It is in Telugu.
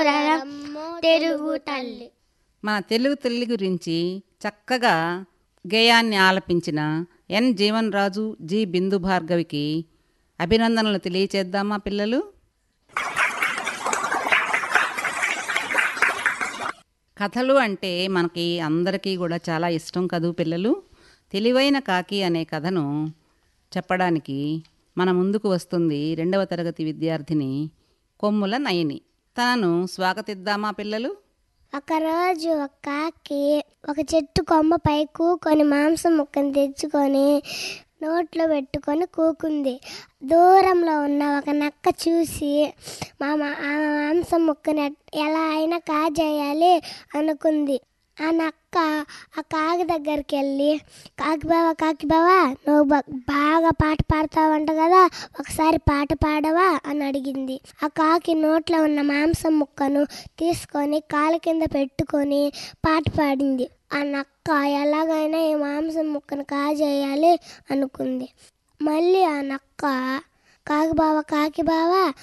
తెలుగు తల్లి మన తెలుగు తల్లి గురించి చక్కగా గేయాన్ని ఆలపించిన ఎన్ జీవన్ రాజు జి బిందు భార్గవికి అభినందనలు తెలియచేద్దామా పిల్లలు కథలు అంటే మనకి అందరికీ కూడా చాలా ఇష్టం కదూ పిల్లలు తెలివైన కాకి అనే కథను చెప్పడానికి మన ముందుకు వస్తుంది రెండవ తరగతి విద్యార్థిని కొమ్ముల నయని తనను స్వాగతిద్దామా పిల్లలు ఒకరోజు ఒక కాకి ఒక చెట్టు కొమ్మపై కూకొని మాంసం ముక్కను తెచ్చుకొని నోట్లో పెట్టుకొని కూకుంది దూరంలో ఉన్న ఒక నక్క చూసి మా మా- ఆ మాంసం ముక్కని ఎట్- ఎలా అయినా కాజేయాలి అనుకుంది ఆ నక్క ఆ కాకి దగ్గరికి వెళ్ళి కాకి బావా కాకి బావా నువ్వు బా- బాగా పాట పాడతావంట కదా ఒకసారి పాట పాడవా అని అడిగింది ఆ కాకి నోట్లో ఉన్న మాంసం ముక్కను తీసుకొని కాలు కింద పెట్టుకొని పాట పాడింది ఆ నక్క ఎలాగైనా ఈ మాంసం ముక్కను కాజేయాలి అనుకుంది మళ్ళీ ఆ నక్క కాకి బావ కాకి బావ